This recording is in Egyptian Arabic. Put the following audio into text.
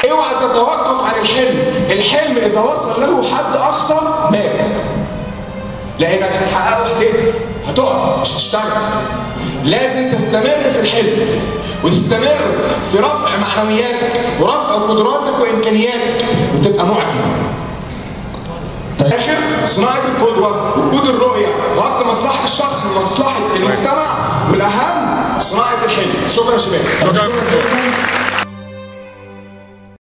اوعى تتوقف عن الحلم الحلم اذا وصل له حد اقصى مات لانك هتحققه هتقف هتقف مش هتشتغل لازم تستمر في الحلم وتستمر في رفع معنوياتك ورفع قدراتك وامكانياتك وتبقى معدي في الاخر صناعه القدوه وجود الرؤيه وقت مصلحه الشخص ومصلحه المجتمع والاهم صناعه الحلم شكرا يا شباب شكرا